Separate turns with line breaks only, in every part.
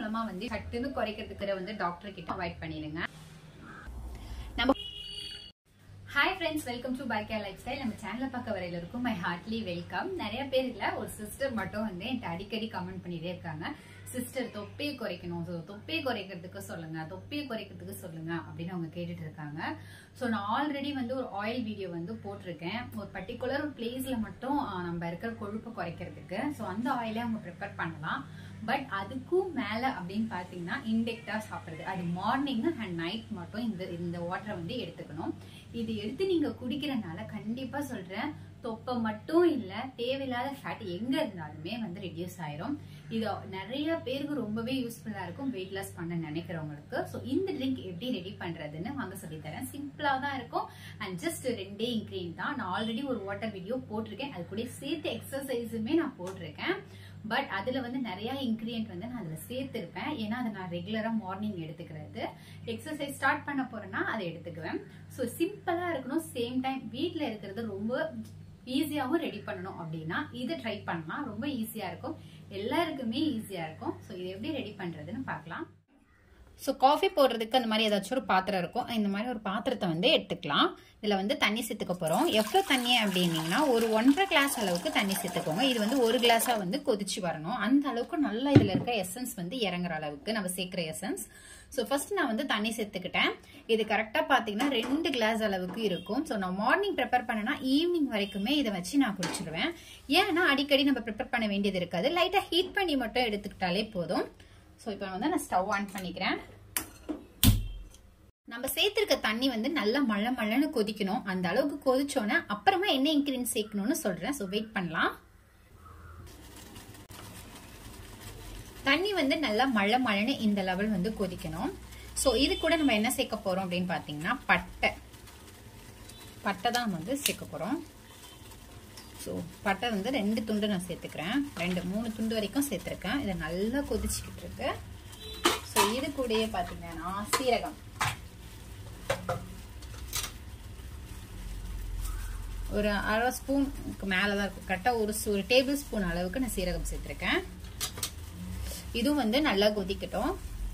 மூலமா வந்து சட்டுன்னு குறைக்கிறதுக்கு வந்து டாக்டர் கிட்ட அவாய்ட் பண்ணிடுங்க நம்ம ஹாய் ஃப்ரெண்ட்ஸ் வெல்கம் டு பைக்கா லைஃப் ஸ்டைல் நம்ம சேனலை பார்க்க வரையில இருக்கும் மை ஹார்ட்லி வெல்கம் நிறைய பேர் இல்ல ஒரு சிஸ்டர் மட்டும் வந்து என்கிட்ட அடிக்கடி கமெண்ட் பண்ணிட்டே இருக்காங்க சிஸ்டர் தொப்பையை குறைக்கணும் ஸோ தொப்பையை குறைக்கிறதுக்கு சொல்லுங்க தொப்பையை குறைக்கிறதுக்கு சொல்லுங்க அப்படின்னு அவங்க கேட்டுட்டு இருக்காங்க ஸோ நான் ஆல்ரெடி வந்து ஒரு ஆயில் வீடியோ வந்து போட்டிருக்கேன் ஒரு பர்டிகுலர் ஒரு பிளேஸ்ல மட்டும் ஆஹ், நம்ம இருக்கிற கொழுப்பை குறைக்கிறதுக்கு ஸோ அந்த ஆயிலே அவங்க ப்ரிப்பேர் பண்ணலாம் பட் அதுக்கும் மேல அப்படின்னு பாத்தீங்கன்னா இன்டெக்டா சாப்பிடுறது அது மார்னிங் அண்ட் நைட் மட்டும் இந்த இந்த வாட்டரை வந்து எடுத்துக்கணும் இது எடுத்து நீங்க குடிக்கிறனால கண்டிப்பா சொல்றேன் தொப்பை மட்டும் இல்ல தேவையில்லாத ஃபேட் எங்க இருந்தாலுமே வந்து ரெடியூஸ் ஆயிரும் இது நிறைய பேருக்கு ரொம்பவே யூஸ்ஃபுல்லா இருக்கும் வெயிட் லாஸ் பண்ண நினைக்கிறவங்களுக்கு ஸோ இந்த ட்ரிங்க் எப்படி ரெடி பண்றதுன்னு வாங்க சொல்லி தரேன் சிம்பிளா தான் இருக்கும் அண்ட் ஜஸ்ட் ரெண்டே இன்க்ரீடியன்ட் தான் நான் ஆல்ரெடி ஒரு வாட்டர் வீடியோ போட்டிருக்கேன் அது கூட சேர்த்து எக்ஸசைஸுமே நான் போட்டிருக்கேன் பட் அதுல வந்து நிறைய இன்கிரியன்ட் வந்து நான் அதுல சேர்த்திருப்பேன் ஏன்னா அதை நான் ரெகுலரா மார்னிங் எடுத்துக்கிறது எக்ஸசைஸ் ஸ்டார்ட் பண்ண போறேன்னா அதை எடுத்துக்குவேன் ஸோ சிம்பிளா இருக்கணும் சேம் டைம் வீட்ல இருக்கிறது ரொம்ப ஈஸியாகவும் ரெடி பண்ணணும் அப்படின்னா இதை ட்ரை பண்ணலாம் ரொம்ப ஈஸியா இருக்கும் எல்லாருக்குமே ஈஸியா இருக்கும் ஸோ இது எப்படி ரெடி பண்றதுன்னு பார்க்கலாம் ஸோ காஃபி போடுறதுக்கு அந்த மாதிரி ஏதாச்சும் ஒரு பாத்திரம் இருக்கும் இந்த மாதிரி ஒரு பாத்திரத்தை வந்து எடுத்துக்கலாம் இதில் வந்து தண்ணி சேர்த்துக்க போகிறோம் எவ்வளோ தண்ணி அப்படின்னீங்கன்னா ஒரு ஒன்றரை கிளாஸ் அளவுக்கு தண்ணி சேர்த்துக்கோங்க இது வந்து ஒரு கிளாஸாக வந்து கொதிச்சு வரணும் அந்த அளவுக்கு நல்லா இதில் இருக்க எசன்ஸ் வந்து இறங்குற அளவுக்கு நம்ம சேர்க்குற எசன்ஸ் ஸோ ஃபர்ஸ்ட் நான் வந்து தண்ணி சேர்த்துக்கிட்டேன் இது கரெக்டாக பார்த்தீங்கன்னா ரெண்டு கிளாஸ் அளவுக்கு இருக்கும் ஸோ நான் மார்னிங் ப்ரிப்பேர் பண்ணேன்னா ஈவினிங் வரைக்குமே இதை வச்சு நான் குடிச்சிடுவேன் ஏன்னா அடிக்கடி நம்ம ப்ரிப்பேர் பண்ண வேண்டியது இருக்காது லைட்டாக ஹீட் பண்ணி மட்டும் எடுத்துக்கிட்டாலே போதும் ஸோ இப்போ வந்து நான் ஸ்டவ் ஆன் பண்ணிக்கிறேன் நம்ம சேர்த்திருக்க தண்ணி வந்து நல்லா மழை மழைன்னு கொதிக்கணும் அந்த அளவுக்கு கொதிச்சோன்னே அப்புறமா என்ன இன்கிரீடியன்ட் சேர்க்கணும்னு சொல்றேன் ஸோ வெயிட் பண்ணலாம் தண்ணி வந்து நல்லா மழை மழைன்னு இந்த லெவல் வந்து கொதிக்கணும் ஸோ இது கூட நம்ம என்ன சேர்க்க போறோம் அப்படின்னு பார்த்தீங்கன்னா பட்டை பட்டை தான் வந்து சேர்க்க போறோம் ஸோ பட்டை வந்து ரெண்டு துண்டு நான் சேர்த்துக்கிறேன் ரெண்டு மூணு துண்டு வரைக்கும் சேர்த்துருக்கேன் இதை நல்லா கொதிச்சுக்கிட்டு இருக்கு ஸோ இது கூடயே பார்த்தீங்கன்னா சீரகம் ஒரு அரை ஸ்பூனுக்கு மேலே தான் இருக்கும் கரெக்டாக ஒரு ஒரு டேபிள் ஸ்பூன் அளவுக்கு நான் சீரகம் சேர்த்துருக்கேன் இதுவும் வந்து நல்லா கொதிக்கட்டும்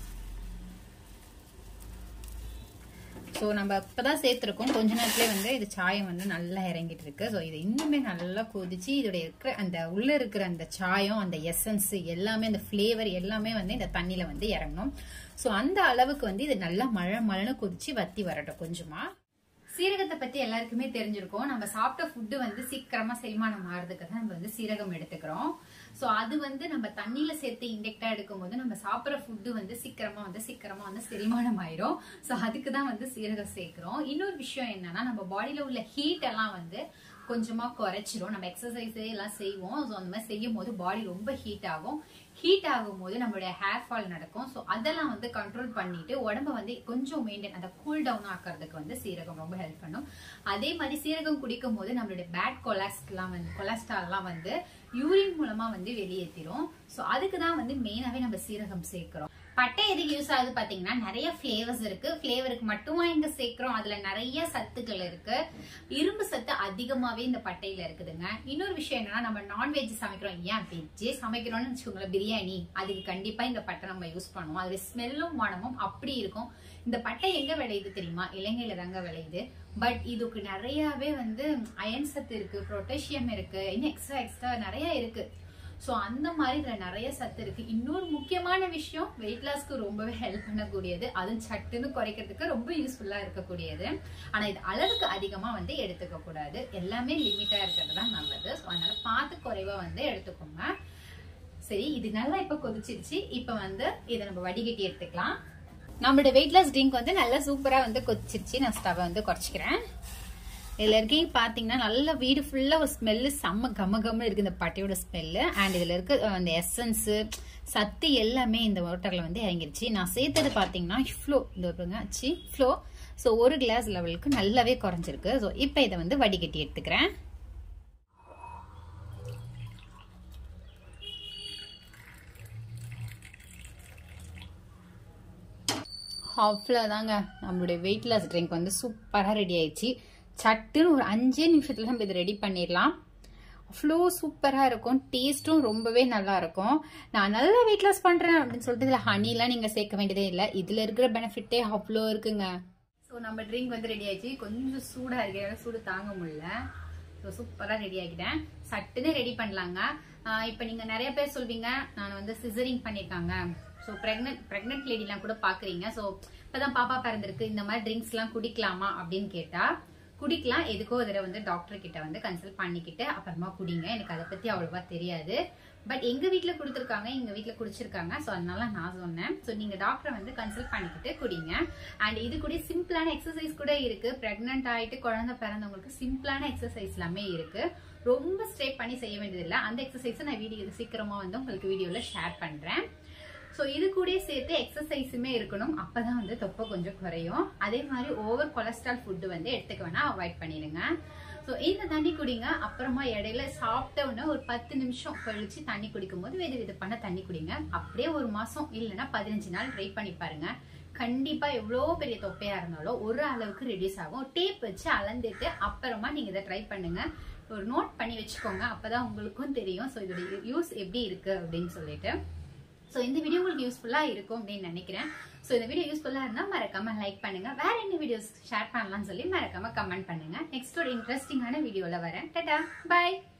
ஸோ நம்ம இப்போதான் சேர்த்துருக்கோம் கொஞ்ச நேரத்துலேயே வந்து இது சாயம் வந்து நல்லா இறங்கிட்டு இருக்கு ஸோ இது இன்னுமே நல்லா கொதிச்சு இதோட இருக்கிற அந்த உள்ள இருக்கிற அந்த சாயம் அந்த எசன்ஸ் எல்லாமே அந்த ஃப்ளேவர் எல்லாமே வந்து இந்த தண்ணியில வந்து இறங்கணும் ஸோ அந்த அளவுக்கு வந்து இது நல்லா மழை மழைன்னு கொதிச்சு வத்தி வரட்டும் கொஞ்சமா சீரகத்தை பத்தி எல்லாருக்குமே தெரிஞ்சிருக்கும் நம்ம சாப்பிட்ட ஃபுட்டு வந்து சீக்கிரமா செரிமானம் ஆகிறதுக்கு தான் நம்ம வந்து சீரகம் எடுத்துக்கிறோம் ஸோ அது வந்து நம்ம தண்ணியில சேர்த்து இன்டெக்டா எடுக்கும்போது நம்ம சாப்பிட்ற ஃபுட்டு வந்து சீக்கிரமா வந்து சீக்கிரமா வந்து செரிமானம் ஆயிரும் ஸோ அதுக்கு தான் வந்து சீரகம் சேர்க்கிறோம் இன்னொரு விஷயம் என்னன்னா நம்ம பாடியில உள்ள ஹீட் எல்லாம் வந்து கொஞ்சமா குறைச்சிரும் நம்ம எக்ஸசைஸ் எல்லாம் செய்வோம் ஸோ அந்த மாதிரி செய்யும் போது பாடி ரொம்ப ஹீட் ஆகும் ஹீட் ஆகும் போது நம்மளுடைய ஹேர் ஃபால் நடக்கும் ஸோ அதெல்லாம் வந்து கண்ட்ரோல் பண்ணிட்டு உடம்ப வந்து கொஞ்சம் மெயின்டைன் அந்த கூல் டவுன் ஆக்கிறதுக்கு வந்து சீரகம் ரொம்ப ஹெல்ப் பண்ணும் அதே மாதிரி சீரகம் குடிக்கும் போது நம்மளுடைய பேட் கொலாஸ்ட்லாம் வந்து கொலஸ்ட்ரால்லாம் வந்து யூரின் மூலமா வந்து வெளியேற்றிரும் ஸோ அதுக்கு தான் வந்து மெயினாவே நம்ம சீரகம் சேர்க்கிறோம் பட்டை எதுக்கு யூஸ் ஆகுது பாத்தீங்கன்னா நிறைய ஃபிளேவர்ஸ் இருக்கு ஃபிளேவருக்கு மட்டுமா இங்க சேர்க்கிறோம் அதுல நிறைய சத்துக்கள் இருக்கு இரும்பு சத்து அதிகமாவே இந்த பட்டையில இருக்குதுங்க இன்னொரு விஷயம் என்னன்னா நம்ம நான்வெஜ் சமைக்கிறோம் ஏன் வெஜ்ஜே சமைக்கிறோம்னு வச்சுக்கோங்களேன் பிரியாணி அதுக்கு கண்டிப்பா இந்த பட்டை நம்ம யூஸ் பண்ணுவோம் அதோட ஸ்மெல்லும் மனமும் அப்படி இருக்கும் இந்த பட்டை எங்க விளையுது தெரியுமா இலங்கையில தாங்க விளையுது பட் இதுக்கு நிறையவே வந்து அயன் சத்து இருக்கு பொட்டாசியம் இருக்கு இன்னும் எக்ஸ்ட்ரா எக்ஸ்ட்ரா நிறைய இருக்கு ஸோ அந்த மாதிரி இதுல நிறைய சத்து இருக்கு இன்னொரு முக்கியமான விஷயம் வெயிட் லாஸ்க்கு ரொம்பவே ஹெல்ப் பண்ணக்கூடியது அதுவும் சட்டுன்னு குறைக்கிறதுக்கு ரொம்ப யூஸ்ஃபுல்லா இருக்கக்கூடியது ஆனா இது அளவுக்கு அதிகமா வந்து எடுத்துக்க கூடாது எல்லாமே லிமிட்டா இருக்கிறது தான் நல்லது ஸோ அதனால பார்த்து குறைவா வந்து எடுத்துக்கோங்க சரி இது நல்லா இப்ப கொதிச்சிருச்சு இப்ப வந்து இதை நம்ம வடிகட்டி எடுத்துக்கலாம் நம்மளோட வெயிட் லாஸ் ட்ரிங்க் வந்து நல்லா சூப்பரா வந்து கொதிச்சிருச்சு நான் ஸ்டவ் வந்து குறைச்சிக்கிறேன் இதுல இருக்கீங்க பாத்தீங்கன்னா நல்ல வீடு ஃபுல்லா ஒரு ஸ்மெல்லு செம்ம கம கம இருக்கு இந்த பட்டையோட ஸ்மெல்லு அண்ட் இதுல இருக்க அஹ், அந்த எசன்ஸ் சத்து எல்லாமே இந்த வாட்டர்ல வந்து இறங்கிருச்சு நான் சேர்த்தது பாத்தீங்கன்னா ஃப்ளோ இந்த பாருங்க சி ஃப்ளோ ஸோ ஒரு கிளாஸ் லெவலுக்கு நல்லாவே குறைஞ்சிருக்கு ஸோ இப்போ இதை வந்து வடிகட்டி எடுத்துக்கிறேன் அவ்வளோதாங்க நம்மளுடைய வெயிட் லாஸ் ட்ரிங்க் வந்து சூப்பராக ரெடி ஆயிடுச்சு சட்டுன்னு ஒரு அஞ்சே நிமிஷத்துல நம்ம இதை ரெடி பண்ணிடலாம் அவ்வளோ சூப்பராக இருக்கும் டேஸ்ட்டும் ரொம்பவே நல்லா இருக்கும் நான் நல்லா வெயிட் லாஸ் பண்ணுறேன் அப்படின்னு சொல்லிட்டு இதில் ஹனிலாம் நீங்கள் சேர்க்க வேண்டியதே இல்லை இதில் இருக்கிற பெனிஃபிட்டே அவ்வளோ இருக்குங்க ஸோ நம்ம ட்ரிங்க் வந்து ரெடி ஆயிடுச்சு கொஞ்சம் சூடாக இருக்கு என்னால் சூடு தாங்க முடியல ஸோ சூப்பராக ரெடி ஆகிட்டேன் சட்டுன்னு ரெடி பண்ணலாங்க இப்போ நீங்கள் நிறைய பேர் சொல்வீங்க நான் வந்து சிசரிங் பண்ணியிருக்காங்க ஸோ ப்ரெக்னென்ட் ப்ரெக்னென்ட் லேடிலாம் கூட பார்க்குறீங்க ஸோ இப்போதான் பாப்பா பிறந்திருக்கு இந்த மாதிரி ட்ரிங்க்ஸ்லாம் குடிக்கலாமா அப்படின்னு கேட்டால் குடிக்கலாம் எதுக்கோ அதில் வந்து டாக்டர் கிட்ட வந்து கன்சல்ட் பண்ணிக்கிட்டு அப்புறமா குடிங்க எனக்கு அதை பற்றி அவ்வளோவா தெரியாது பட் எங்கள் வீட்டில் கொடுத்துருக்காங்க எங்கள் வீட்டில் குடிச்சிருக்காங்க ஸோ அதனால நான் சொன்னேன் ஸோ நீங்கள் டாக்டரை வந்து கன்சல்ட் பண்ணிக்கிட்டு குடிங்க அண்ட் இது கூட சிம்பிளான எக்ஸசைஸ் கூட இருக்கு ப்ரெக்னென்ட் ஆகிட்டு குழந்தை பிறந்தவங்களுக்கு சிம்பிளான எக்ஸசைஸ் எல்லாமே இருக்கு ரொம்ப ஸ்ட்ரே பண்ணி செய்ய வேண்டியதில்லை அந்த எக்ஸசைஸை நான் வீடியோ சீக்கிரமாக வந்து உங்களுக்கு வீடியோவில் ஷேர் பண்ணுறேன் ஸோ இது கூட சேர்த்து எக்ஸசைஸுமே இருக்கணும் அப்பதான் வந்து தொப்பை கொஞ்சம் குறையும் அதே மாதிரி ஓவர் கொலஸ்ட்ரால் ஃபுட்டு வந்து எடுத்துக்க வேணா அவாய்ட் பண்ணிடுங்க ஸோ இந்த தண்ணி குடிங்க அப்புறமா இடையில சாப்பிட்ட உடனே ஒரு பத்து நிமிஷம் கழிச்சு தண்ணி குடிக்கும் போது வெது வெது பண்ண தண்ணி குடிங்க அப்படியே ஒரு மாசம் இல்லைன்னா பதினஞ்சு நாள் ட்ரை பண்ணி பாருங்க கண்டிப்பா எவ்வளோ பெரிய தொப்பையா இருந்தாலும் ஒரு அளவுக்கு ரெடியூஸ் ஆகும் டேப் வச்சு அளந்துட்டு அப்புறமா நீங்க இதை ட்ரை பண்ணுங்க ஒரு நோட் பண்ணி வச்சுக்கோங்க அப்பதான் உங்களுக்கும் தெரியும் ஸோ இதோட யூஸ் எப்படி இருக்கு அப்படின்னு சொல்லிட்டு ஸோ இந்த வீடியோ உங்களுக்கு யூஸ்ஃபுல்லாக இருக்கும் அப்படின்னு நினைக்கிறேன் ஸோ இந்த வீடியோ யூஸ்ஃபுல்லாக இருந்தால் மறக்காம லைக் பண்ணுங்க வேற என்ன வீடியோஸ் ஷேர் பண்ணலாம்னு சொல்லி மறக்காம கமெண்ட் பண்ணுங்க நெக்ஸ்ட் ஒரு இன்ட்ரெஸ்டிங்கான வீடியோவில் வரேன் டட்டா பாய்